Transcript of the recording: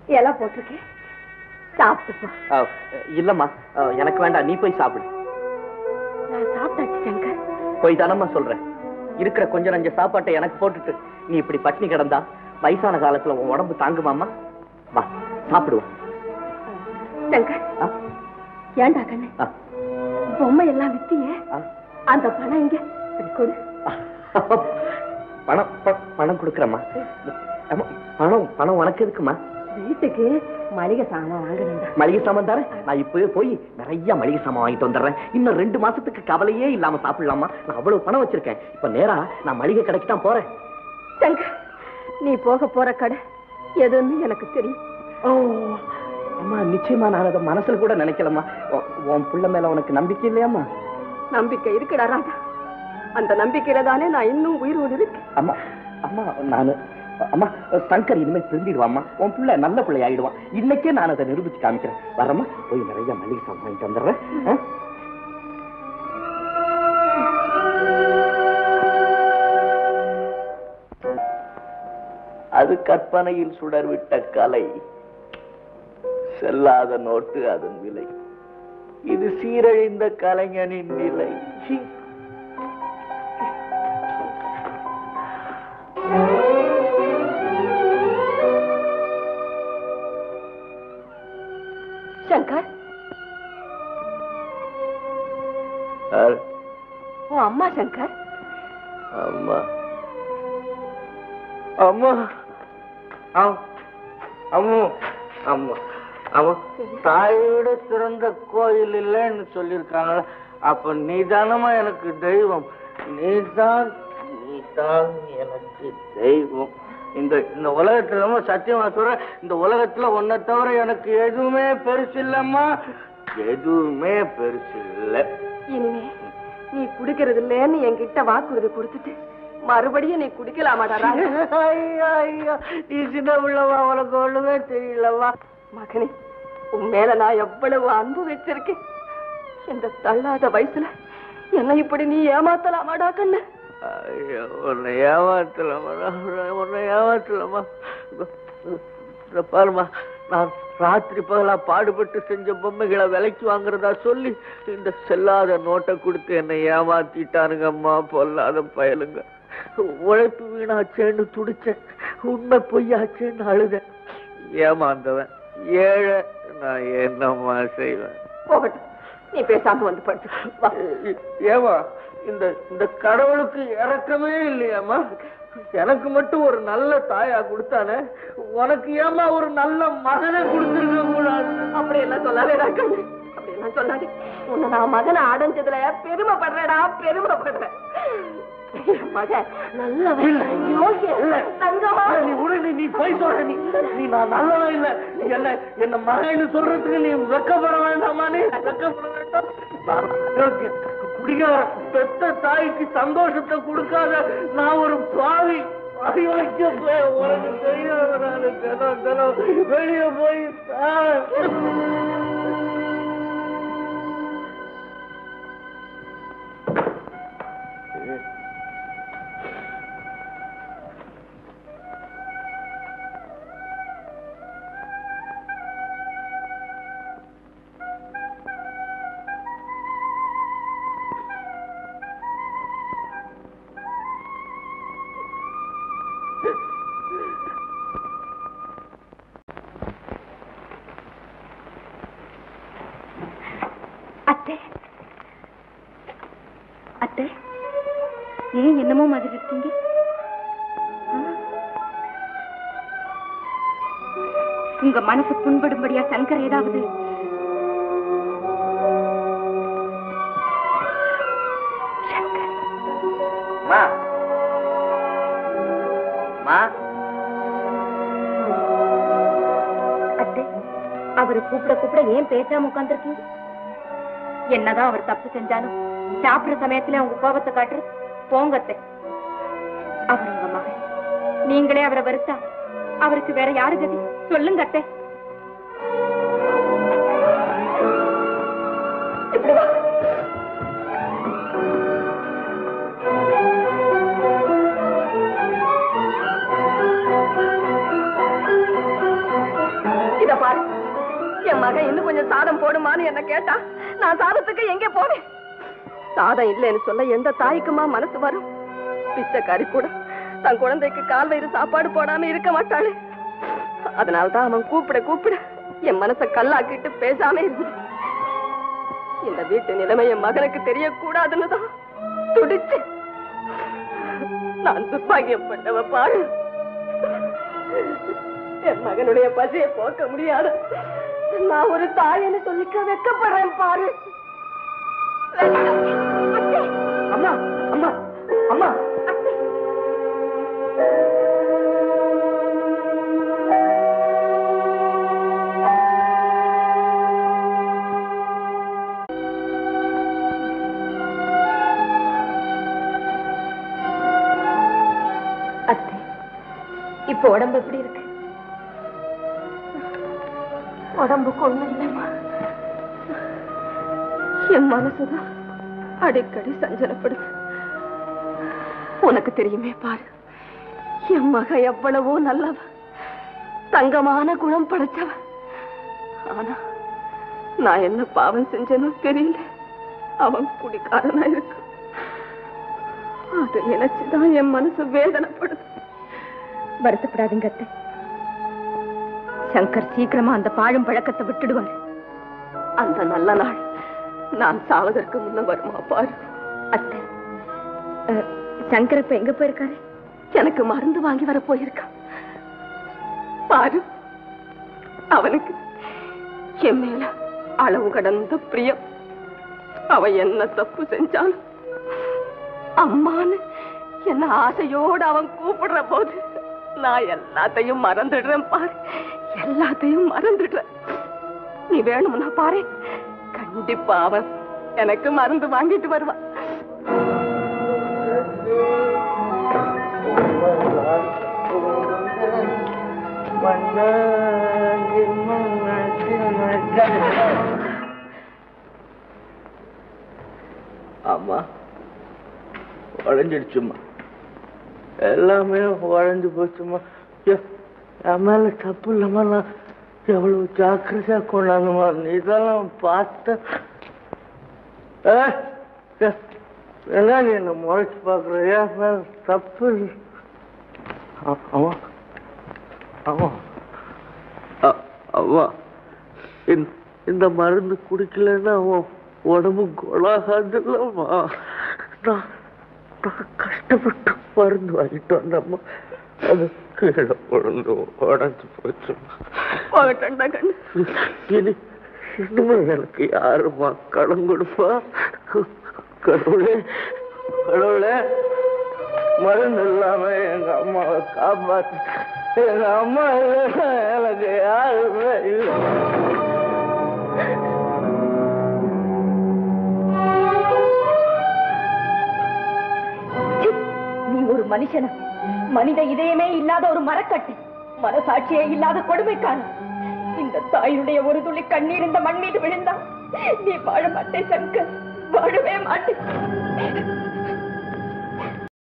இலை போட்டிருக்கேன் சாப்பிட்டு போ அஹ், இல்லம்மா அஹ், எனக்கு வேண்டாம் நீ போய் சாப்பிடு நான் சாப்பிட்டாச்சு சங்கர் போய் தானம்மா சொல்றேன் இருக்கிற கொஞ்சம் நஞ்ச சாப்பாட்டை எனக்கு போட்டுட்டு நீ இப்படி பட்டினி கிடந்தா வயசான காலத்துல உன் உடம்பு தாங்குமாமா வா சாப்பிடுவோம் சங்கர் ஆ, ஏண்டா கண்ணு ஆ, பொம்மை எல்லாம் வித்தியே ஆ. அந்த பணம் இங்க இப்படி கொடு பணம் ப- பணம் கொடுக்குறேம்மா ஆமா, பணம் பணம் உனக்கு எதுக்குமா வீட்டுக்கு மளிகை சாமான் வாங்குறேன்டா மளிகை சாமான் தரேன் நான் இப்பவே போய் நிறைய மளிகை சாமான் வாங்கிட்டு வந்துடுறேன் இன்னும் ரெண்டு மாசத்துக்கு கவலையே இல்லாம சாப்பிடலாமா நான் அவ்வளவு பணம் வச்சிருக்கேன் இப்ப நேரா நான் மளிகை கடைக்கு தான் போறேன் சங்கர் நீ போக போற கடை எதுன்னு எனக்கு தெரியும் ஓ அம்மா நிச்சயமா நான் அதை மனசுல கூட நினைக்கலம்மா உன்- உன் புள்ள மேல உனக்கு நம்பிக்கை இல்லையாம்மா நம்பிக்கை இருக்குடா ராஜா அந்த நம்பிக்கையில தானே நான் இன்னும் உயிரோடு இருக்கேன் அம்மா அம்மா நானு அம்மா சங்கர் இனிமே திருந்திடுவாம்மா உன் புள்ள நல்ல பிள்ளை ஆயிடுவான் இன்னைக்கே நான் அதை நிரூபிச்சு காமிக்கிறேன் வரம்மா போய் நிறைய மளிகை சாமான் வாங்கிட்டு வந்துடுறேன் ஆ? அது கற்பனையில் சுடர்விட்ட கலை செல்லாத நோட்டு அதன் விலை இது சீரழிந்த கலைஞனின் நிலை சீ. சங்கர் யார்? உன் அம்மா சங்கர் அம்மா அம்மா ஆம். அம்மு அம்மா அம்மா தாயோட சிறந்த கோயில் இல்லைன்னு சொல்லியிருக்காங்க அப்ப நீ எனக்கு தெய்வம் நீதான் நீதான் எனக்கு தெய்வம் இந்த இந்த உலகத்துல நம்ம சத்தியமா சொல்றேன் இந்த உலகத்துல உன்னை தவிர எனக்கு எதுவுமே பெருசு இல்லம்மா எதுவுமே பெருசு இல்லை இனிமே நீ குடிக்கிறது இல்லைன்னு என்கிட்ட வாக்குறுதி கொடுத்துட்டு மறுபடியும் நீ குடிக்கலாமாடா ராஜா ஐயா ஐயா நீ சின்ன பிள்ளவா உனக்கு ஒண்ணுமே தெரியலவா மகனே உன் மேல நான் எவ்வளவு அன்பு வச்சிருக்கேன் இந்த தள்ளாத வயசுல என்ன இப்படி நீ ஏமாத்தலாமாடா கண்ணு ஐயோ உன்னை ஏமாத்தலாமா உன்னை ஏமாத்தலாமா இந்த பாருமா நான் ராத்திரி பகலா பாடுபட்டு செஞ்ச பொம்மைகளை விலைக்கு வாங்குறதா சொல்லி இந்த செல்லாத நோட்டை கொடுத்து என்னை ஏமாத்திட்டானுங்கம்மா பொல்லாத பயலுங்க உழைப்பு வீணாச்சேன்னு துடிச்சேன் உண்மை பொய்யாச்சேன்னு அழுதேன் ஏமாந்தவன் ஏழை நான் என்னம்மா செய்வேன் போகட்டும் நீ பேசாம வந்து படுத்து வா ஏமா இந்த இந்த கடவுளுக்கு இறக்கமே இல்லையாம்மா எனக்கு மட்டும் ஒரு நல்ல தாயா கொடுத்தானே உனக்கு ஏமா ஒரு நல்ல மகனை கொடுத்துருக்க கூடாது அப்படி எல்லாம் சொல்லாதேடா கண்ணு அப்படி எல்லாம் சொல்லாதே உன்னை நான் மகனை அடைஞ்சதுல பெருமைப்படுறேடா பெருமைப்படுறேன் என் மகன் நல்லவன் யோகியன், தங்கமா நீ உடனே நீ போய் சொல்ற நீ நீ நான் நல்லவன் இல்ல நீ என்ன என்ன மகன்னு சொல்றதுக்கு நீ வெக்கப்பட வேண்டாமா நீ வெக்கப்பட வேண்டாம் நான் அயோக்கியன். குடிகாரன் பெத்த தாய்க்கு சந்தோஷத்தை கொடுக்காத நான் ஒரு பாவி அயோக்கிய போய் உனக்கு தெரியாத நானு தினம் தினம் வெளியே போய் சார் அத்தை அத்தை ஏன் என்னமோ மாதிரி இருக்கீங்க ஆ? உங்க மனசு புண்படும்படியா சங்கர் ஏதாவது மா மா அத்தை அவரை கூப்பிட கூப்பிட ஏன் பேசாம உட்கார்ந்துருக்கீங்க என்னதான் அவர் தப்பு செஞ்சாலும் சாப்பிடுற சமயத்துல உங்க கோபத்தை காட்டுறது போங்க அத்தை அவர் உங்க மகன் நீங்களே அவரை வெறுத்தா அவருக்கு வேற யாரு கதி சொல்லுங்க அத்தை இப்படி வா. இத பாரு என் மகன் இன்னும் கொஞ்சம் சாதம் போடுமான்னு என்ன கேட்டா நான் சாதத்துக்கு எங்கே போவேன் சாதம் இல்லைன்னு சொல்ல எந்த தாய்க்குமா மனசு வரும் பிச்சைக்காரி கூட தன் குழந்தைக்கு கால் வயிறு சாப்பாடு போடாம இருக்க மாட்டாளே அதனால்தான் அவன் கூப்பிட கூப்பிட என் மனச கல்லாக்கிட்டு பேசாம இருந்தேன் இந்த வீட்டு நிலைமை என் மகனுக்கு தெரியக்கூடாதுன்னு தான் துடிச்சேன் நான் துர்பாகியப்பட்டவ பாரு என் மகனுடைய பசியை போக்க முடியாத நான் ஒரு தாயன்னு சொல்லிக்க வெக்கப்படுறேன் பாரு அம்மா அம்மா அம்மா அத்தை இப்ப உடம்பு எப்படி இருக்கு உடம்புக்கு ஒண்ணும் இல்லைம்மா என் மனசுதான் அடிக்கடி சஞ்சலப்படுது உனக்கு தெரியுமே பாரு என் மக எவ்வளவோ நல்லவ தங்கமான குணம் படைச்சவ ஆனா நான் என்ன பாவம் செஞ்சேனோ தெரியல அவன் குடிக்காரனா இருக்கு அதை நினைச்சுதான் என் மனசு வேதனைப்படுது வருத்தப்படாதீங்க அத்தை சங்கர் சீக்கிரமா அந்த பாழும் பழக்கத்தை விட்டுடுவார் அந்த நல்ல நாள் நான் சாவதற்கு முன்ன வருமா பாரு அத்தை அஹ், சங்கர் இப்ப எங்க போயிருக்காரு எனக்கு மருந்து வாங்கி வர போயிருக்கான் பாரு அவனுக்கு என் மேல அளவு கடந்த பிரியம் அவன் என்ன தப்பு செஞ்சாலும் அம்மான்னு என்ன ஆசையோடு அவன் கூப்பிடுற போது நான் எல்லாத்தையும் மறந்துடுறேன் பாரு எல்லாத்தையும் மறந்துடுறேன் நீ வேணும்னா பாரு கண்டிப்பா அவன் எனக்கு மருந்து வாங்கிட்டு வருவான் ஆமா உடஞ்சிடுச்சுமா எல்லாமே உடஞ்சு போச்சுமா ஐயோ, என் மேல தப்பு இல்லம்மா நான் எவ்வளவு ஜாக்கிரதையா கொண்டாந்துமா நீ இதெல்லாம் பார்த்த ஏ, ஏ, என்ன நீ என்ன முறைச்சு பாக்குற ஏன் மேல தப்பு இல்லை. ஆ- ஆமா ஆமா அ- ஆமா இந்த- இந்த மருந்து குடிக்கலன்னா உன் உடம்பு குணாகாதுல்லம்மா நான் நான் கஷ்டப்பட்டு மருந்து வாங்கிட்டு வந்தம்மா அது கீழே விழுந்து உடஞ்சு போச்சுமா போகட்டா கண்ணு இனி இனிமே எனக்கு யாருமா கடன் கொடுப்பா கடவுளே கடவுளே மருந்து இல்லாம எங்க அம்மாவை காப்பாத்து எங்க அம்மா இல்லைன்னா எனக்கு யாருமே இல்லை சி, நீ ஒரு மனுஷனா மனித இதயமே இல்லாத ஒரு மரக்கட்டு மனசாட்சியே இல்லாத கொடுமைக்கான இந்த தாயினுடைய ஒரு துளி கண்ணீர் இந்த மண் மீது விழுந்தா நீ வாழ மாட்டே சங்கர் வாழவே மாட்டே